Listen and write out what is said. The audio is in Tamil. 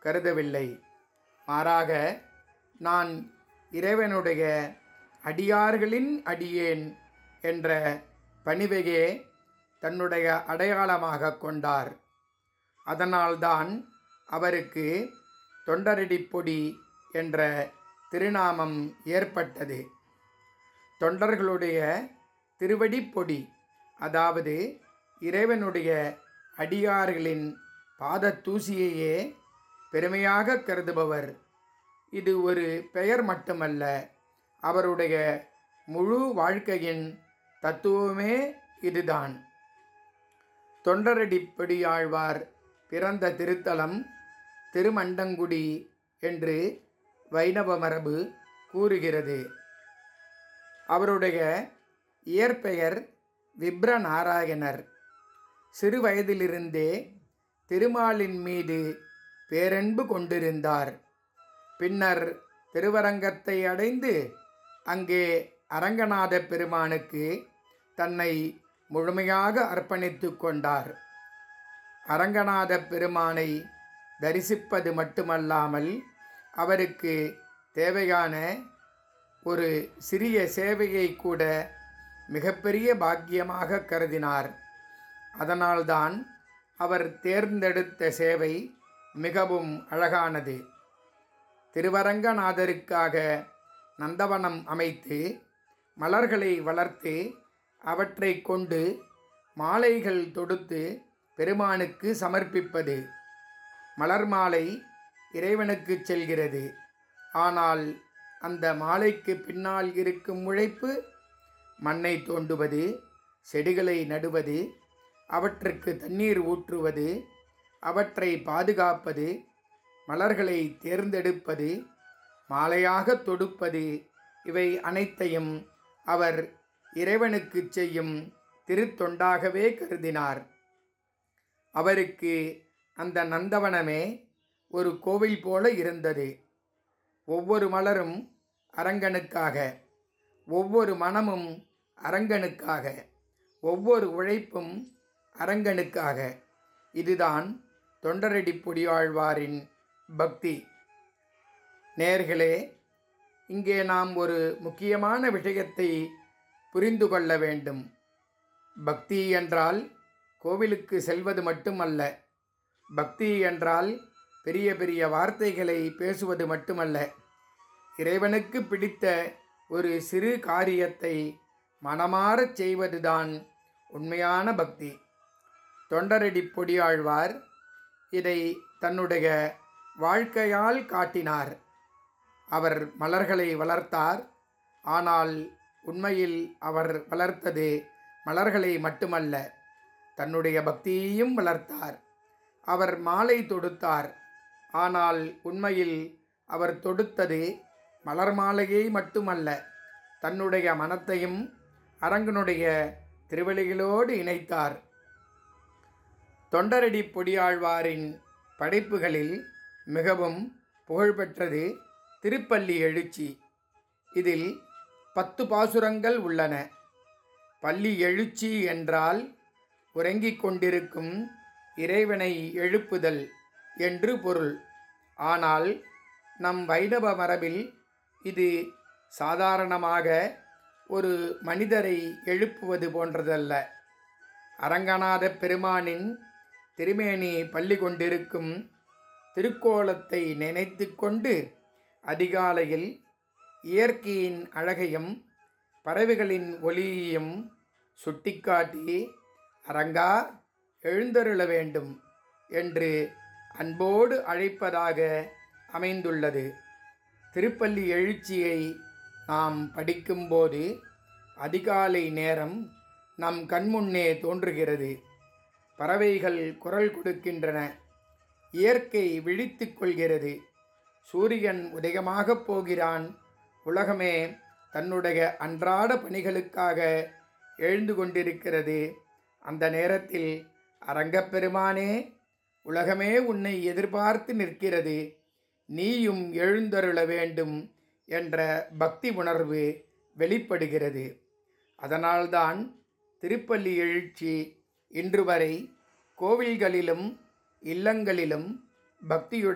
கருதவில்லை மாறாக நான் இறைவனுடைய அடியார்களின் அடியேன் என்ற பணிவையே தன்னுடைய அடையாளமாக கொண்டார் அதனால்தான் அவருக்கு தொண்டரடிப் பொடி என்ற திருநாமம் ஏற்பட்டது தொண்டர்களுடைய திருவடிப் பொடி அதாவது இறைவனுடைய அடியார்களின் பாத தூசியையே பெருமையாக கருதுபவர் இது ஒரு பெயர் மட்டுமல்ல அவருடைய முழு வாழ்க்கையின் தத்துவமே இதுதான் தொண்டரடிப்படியாழ்வார் பிறந்த திருத்தலம் திருமண்டங்குடி என்று வைணவ மரபு கூறுகிறது அவருடைய இயற்பெயர் விப்ர நாராயணர் சிறு வயதிலிருந்தே திருமாலின் மீது பேரன்பு கொண்டிருந்தார் பின்னர் திருவரங்கத்தை அடைந்து அங்கே அரங்கநாத பெருமானுக்கு தன்னை முழுமையாக அர்ப்பணித்து கொண்டார் அரங்கநாத பெருமானை தரிசிப்பது மட்டுமல்லாமல் அவருக்கு தேவையான ஒரு சிறிய சேவையை கூட மிகப்பெரிய பாக்கியமாக கருதினார் அதனால்தான் அவர் தேர்ந்தெடுத்த சேவை மிகவும் அழகானது திருவரங்கநாதருக்காக நந்தவனம் அமைத்து மலர்களை வளர்த்து அவற்றை கொண்டு மாலைகள் தொடுத்து பெருமானுக்கு சமர்ப்பிப்பது மலர் மாலை இறைவனுக்கு செல்கிறது ஆனால் அந்த மாலைக்கு பின்னால் இருக்கும் உழைப்பு மண்ணை தோண்டுவது செடிகளை நடுவது அவற்றுக்கு தண்ணீர் ஊற்றுவது அவற்றை பாதுகாப்பது மலர்களை தேர்ந்தெடுப்பது மாலையாக தொடுப்பது இவை அனைத்தையும் அவர் இறைவனுக்கு செய்யும் திருத்தொண்டாகவே கருதினார் அவருக்கு அந்த நந்தவனமே ஒரு கோவில் போல இருந்தது ஒவ்வொரு மலரும் அரங்கனுக்காக ஒவ்வொரு மனமும் அரங்கனுக்காக ஒவ்வொரு உழைப்பும் அரங்கனுக்காக இதுதான் தொண்டரடி பொடியாழ்வாரின் பக்தி நேர்களே இங்கே நாம் ஒரு முக்கியமான விஷயத்தை புரிந்து கொள்ள வேண்டும் பக்தி என்றால் கோவிலுக்கு செல்வது மட்டுமல்ல பக்தி என்றால் பெரிய பெரிய வார்த்தைகளை பேசுவது மட்டுமல்ல இறைவனுக்கு பிடித்த ஒரு சிறு காரியத்தை மனமாறச் செய்வதுதான் உண்மையான பக்தி தொண்டரடி பொடியாழ்வார் இதை தன்னுடைய வாழ்க்கையால் காட்டினார் அவர் மலர்களை வளர்த்தார் ஆனால் உண்மையில் அவர் வளர்த்தது மலர்களை மட்டுமல்ல தன்னுடைய பக்தியையும் வளர்த்தார் அவர் மாலை தொடுத்தார் ஆனால் உண்மையில் அவர் தொடுத்தது மலர் மாலையை மட்டுமல்ல தன்னுடைய மனத்தையும் அரங்கனுடைய திருவழிகளோடு இணைத்தார் தொண்டரடி பொடியாழ்வாரின் படைப்புகளில் மிகவும் புகழ்பெற்றது திருப்பள்ளி எழுச்சி இதில் பத்து பாசுரங்கள் உள்ளன பள்ளி எழுச்சி என்றால் உறங்கிக் கொண்டிருக்கும் இறைவனை எழுப்புதல் என்று பொருள் ஆனால் நம் வைணவ மரபில் இது சாதாரணமாக ஒரு மனிதரை எழுப்புவது போன்றதல்ல அரங்கநாத பெருமானின் திருமேனி பள்ளி கொண்டிருக்கும் திருக்கோலத்தை நினைத்து கொண்டு அதிகாலையில் இயற்கையின் அழகையும் பறவைகளின் ஒளியையும் சுட்டிக்காட்டி அரங்கா எழுந்தருள வேண்டும் என்று அன்போடு அழைப்பதாக அமைந்துள்ளது திருப்பள்ளி எழுச்சியை நாம் படிக்கும்போது அதிகாலை நேரம் நம் கண்முன்னே தோன்றுகிறது பறவைகள் குரல் கொடுக்கின்றன இயற்கை விழித்து கொள்கிறது சூரியன் உதயமாகப் போகிறான் உலகமே தன்னுடைய அன்றாட பணிகளுக்காக எழுந்து கொண்டிருக்கிறது அந்த நேரத்தில் அரங்கப்பெருமானே உலகமே உன்னை எதிர்பார்த்து நிற்கிறது நீயும் எழுந்தருள வேண்டும் என்ற பக்தி உணர்வு வெளிப்படுகிறது அதனால்தான் திருப்பள்ளி எழுச்சி இன்று வரை கோவில்களிலும் இல்லங்களிலும் பக்தியுடன்